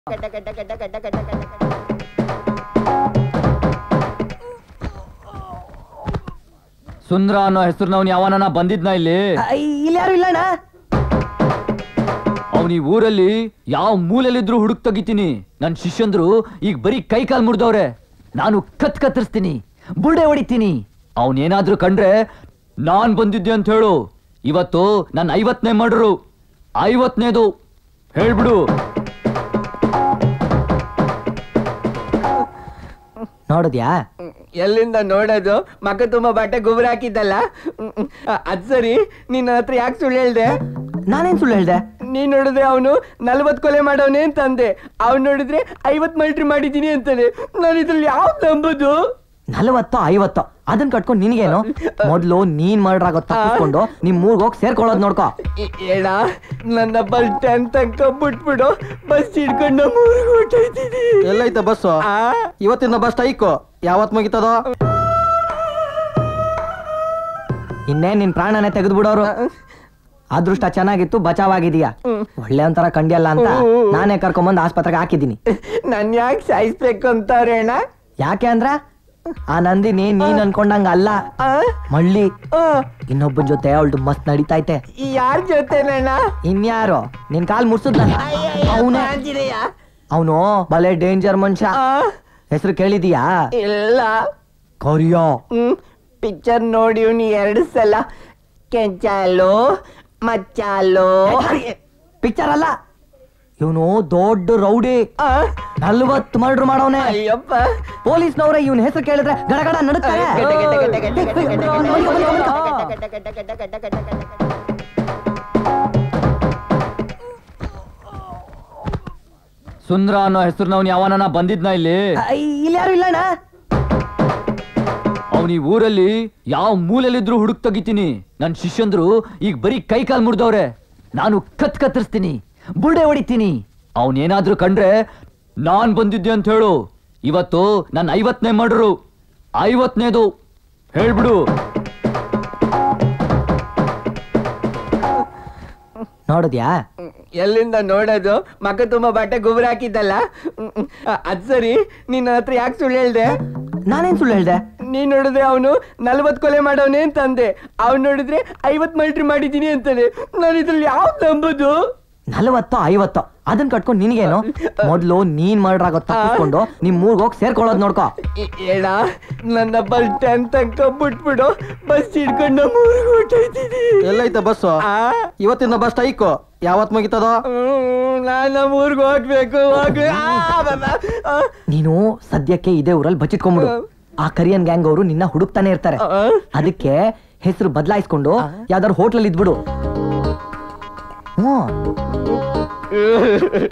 ಸುಂದ್ರ ಅನ್ನೋ ಹೆಸರಿನವ್ನು ಯಾವನ ಬಂದಿದ್ನ ಇಲ್ಲಿ ಇಲ್ಲಿ ಯಾರು ಇಲ್ಲ ಅಣ್ಣ ಅವ್ನ ಈ ಊರಲ್ಲಿ ಯಾವ ಮೂಲೆಯಲ್ಲಿದ್ರು ಹುಡುಕ್ ತೆಗಿತೀನಿ ನನ್ ಶಿಷ್ಯಂದ್ರು ಈಗ ಬರೀ ಕೈ ಕಾಲ್ ಮುರಿದವ್ರೆ ನಾನು ಕತ್ ಕತ್ತರಿಸ್ತೀನಿ ಬುಲ್ಡೆ ಹೊಡಿತೀನಿ ಅವನೇನಾದ್ರೂ ಕಂಡ್ರೆ ನಾನ್ ಬಂದಿದ್ದೆ ಅಂತ ಹೇಳು ಇವತ್ತು ನನ್ನ ಐವತ್ತನೇ ಮಾಡ್ರು ಐವತ್ತನೇದು ಹೇಳ್ಬಿಡು ನೋಡಿದ್ಯಾ ಎಲ್ಲಿಂದ ನೋಡೋದು ಮಕ್ಕ ತುಂಬಾ ಬಟ್ಟೆ ಗೊಬ್ಬರ ಹಾಕಿದ್ದಲ್ಲ ಹ್ಮ್, ಹ್ಮ್. ಅ- ಅದ್ ಸರಿ ನಿನ್ನ ಹತ್ರ ಯಾಕೆ ಸುಳ್ಳು ಹೇಳ್ದೆ ನಾನೇನ್ ಸುಳ್ಳು ಹೇಳ್ದೆ ನೀನ್ ನೋಡಿದ್ರೆ ಅವನು ನಲ್ವತ್ ಕೊಲೆ ಮಾಡವನೇ ಅಂತಂದೆ ಅವ್ನು ನೋಡಿದ್ರೆ ಐವತ್ ಮಲ್ಟ್ರಿ ಮಾಡಿದೀನಿ ಅಂತಾನೆ ನಾನು ಇದ್ರಲ್ಲಿ ಯಾವ್ದು ನಂಬುದು ನಲವತ್ತೋ ಐವತ್ತೋ ಅದನ್ನ ಕಟ್ಕೊಂಡು ನಿನಗೇನು ಮೊದ್ಲು ನೀನ್ ಮರ್ಡರ್ ಆಗೋ ತಪ್ಪಿಸ್ಕೊಂಡು ನಿಮ್ ಮೂರ್ಗ್ ಹೋಗಿ ಸೇರ್ಕೊಳ್ಳೋದ್ ನೋಡ್ಕೋ ಏ- ಏಡ ನನ್ನ ಬಸ್ ಟೆನ್ ತನಕ ಬಿಟ್ಬಿಡು ಬಸ್ ಹಿಡ್ಕೊಂಡು ನಮ್ಮ ಊರಿಗೆ ಹೊಟ್ಟೈತೀನಿ ಎಲ್ಲೈತೆ ಬಸ್ಸು ಇವತ್ತಿನ ಬಸ್ ಸ್ಟ್ರೈಕು ಯಾವತ್ ಮುಗಿತದೋ ಇನ್ನೇನ್ ನಿನ್ ಪ್ರಾಣನೇ ತೆಗೆದು ಬಿಡೋರು ಅದೃಷ್ಟ ಚೆನ್ನಾಗಿತ್ತು ಬಚಾವಾಗಿದೀಯ ಒಳ್ಳೆ ಒಂಥರ ಕಂಡಿಯಲ್ಲ ಅಂತ ನಾನೇ ಕರ್ಕೊಂಬಂದ್ ಆಸ್ಪತ್ರೆಗೆ ಹಾಕಿದ್ದೀನಿ ನನ್ ಯಾಕೆ ಸಾಯಿಸ್ಬೇಕು ಅಂತಾರೆ ಅಣ್ಣ ಯಾಕೆ ಅಂದ್ರ ಆ ನಂದಿನಿ ನೀನ್ ಅನ್ಕೊಂಡಂಗ ಅಲ್ಲ ಆ? ಮಳ್ಳಿ ಆ, ಇನ್ನೊಬ್ಬನ್ ಜೊತೆ ಅವಳ್ದು ಮಸ್ತ್ ನಡೀತೈತೆ ಈ ಯಾರ್ ಜೊತೆನಣ್ಣ ಇನ್ಯಾರು ನಿನ್ ಕಾಲ್ ಮುರ್ಸುದ್ಲ ಅವನೇ ಆಂಜನೇಯ ಅವನು ಬಲೆ ಡೇಂಜರ್ ಮನುಷ್ಯ ಆ, ಹೆಸರು ಕೇಳಿದೀಯಾ ಇಲ್ಲ ಕರಿಯೋ ಹ್ಮ್ ಪಿಕ್ಚರ್ ನೋಡಿ ನೀ ಎರಡು ಸಲ ಕೆಂಚಾಲು ಮಚ್ಚಾಲು ಪಿಕ್ಚರ್ ಅಲ್ಲ ಇವನು ದೊಡ್ಡ ರೌಡಿ ಆ, ನಲ್ವತ್ ಮರ್ಡರ್ ಮಾಡವನೆ ಅಯ್ಯಪ್ಪ ಪೊಲೀಸ್ನವ್ರೆ ಇವನ್ ಹೆಸರು ಕೇಳಿದ್ರೆ ಗಡಗಡ ನಡುತ್ತಾರೆ ಸುಂದ್ರ ಅನ್ನೋ ಹೆಸರಿನವ್ನು ಯಾವನ ಬಂದಿದ್ನ ಇಲ್ಲಿ ಇಲ್ಲಿ ಯಾರು ಇಲ್ಲ ಅಣ್ಣ ಅವ್ನ ಈ ಊರಲ್ಲಿ ಯಾವ ಮೂಲೆಯಲ್ಲಿದ್ರು ಹುಡುಕ್ ತೆಗಿತೀನಿ ನನ್ ಶಿಷ್ಯಂದ್ರು ಈಗ ಬರೀ ಕೈ ಕಾಲ್ ಮುರಿದವ್ರೆ ನಾನು ಕತ್ ಕತ್ತರಿಸ್ತೀನಿ ಬುಲ್ಡೆ ಹೊಡಿತೀನಿ ಅವನೇನಾದ್ರೂ ಕಂಡ್ರೆ ನಾನ್ ಬಂದಿದ್ದೆ ಅಂತ ಹೇಳು ಇವತ್ತು ನನ್ನ ಐವತ್ತನೇ ಮಾಡ್ರು ಐವತ್ತನೇದು ಹೇಳ್ಬಿಡು ನೋಡಿದ್ಯಾ ಎಲ್ಲಿಂದ ನೋಡೋದು ಮಕ್ಕ ತುಂಬಾ ಬಟ್ಟೆ ಗೊಬ್ಬರ ಹಾಕಿದ್ದಲ್ಲ ಹ್ಮ್, ಹ್ಮ್. ಅ- ಅದ್ ಸರಿ ನಿನ್ನ ಹತ್ರ ಯಾಕೆ ಸುಳ್ಳು ಹೇಳ್ದೆ ನಾನೇನ್ ಸುಳ್ಳು ಹೇಳ್ದೆ ನೀನ್ ನೋಡಿದ್ರೆ ಅವನು ನಲ್ವತ್ ಕೊಲೆ ಮಾಡವನೇ ಅಂತಂದೆ ಅವ್ನು ನೋಡಿದ್ರೆ ಐವತ್ ಮಲ್ಟ್ರಿ ಮಾಡಿದೀನಿ ಅಂತಾನೆ ನಾನು ಇದ್ರಲ್ಲಿ ಯಾವ್ದು ನಂಬುದು ನಲವತ್ತೋ ಐವತ್ತೋ ಅದನ್ನ ಕಟ್ಕೊಂಡು ನಿನಗೇನು ಮೊದ್ಲು ನೀನ್ ಮರ್ಡರ್ ಆಗೋ ತಪ್ಪಿಸ್ಕೊಂಡು ನಿಮ್ ಮೂರ್ಗ್ ಹೋಗಿ ಸೇರ್ಕೊಳ್ಳೋದ್ ನೋಡ್ಕೋ ಏ- ಏಡ ನನ್ನ ಬಸ್ ಟೆನ್ ತನಕ ಬಿಟ್ಬಿಡು ಬಸ್ ಹಿಡ್ಕೊಂಡು ನಮ್ಮ ಊರಿಗೆ ಹೊಟ್ಟೈತೀನಿ ಎಲ್ಲೈತೆ ಬಸ್ಸು ಇವತ್ತಿನ ಬಸ್ ಸ್ಟ್ರೈಕು ಯಾವತ್ ಮುಗಿತದೋ ನಾನು ನಮ್ಮ ಊರಿಗೆ ಹೋಗ್ಬೇಕು ಹೋಗ್ಬೇಕು ಆ, ಬಾಬಾ. ಆ, ನೀನು ಸದ್ಯಕ್ಕೆ ಇದೇ ಊರಲ್ಲಿ ಬಚ್ಚಿಟ್ಕೊಂಬಿಡು ಆ ಕರಿಯನ್ ಗ್ಯಾಂಗ್ ಅವರು ನಿನ್ನ ಹುಡುಕ್ತಾನೆ ಇರ್ತಾರೆ ಆ. ಅದಕ್ಕೆ ಹೆಸರು ಬದಲಾಯಿಸ್ಕೊಂಡು ಯಾವ್ದಾದ್ರು ಹೋಟ್ಲಲ್ಲಿ ಇದ್ಬಿಡು ಹ್ಞೂ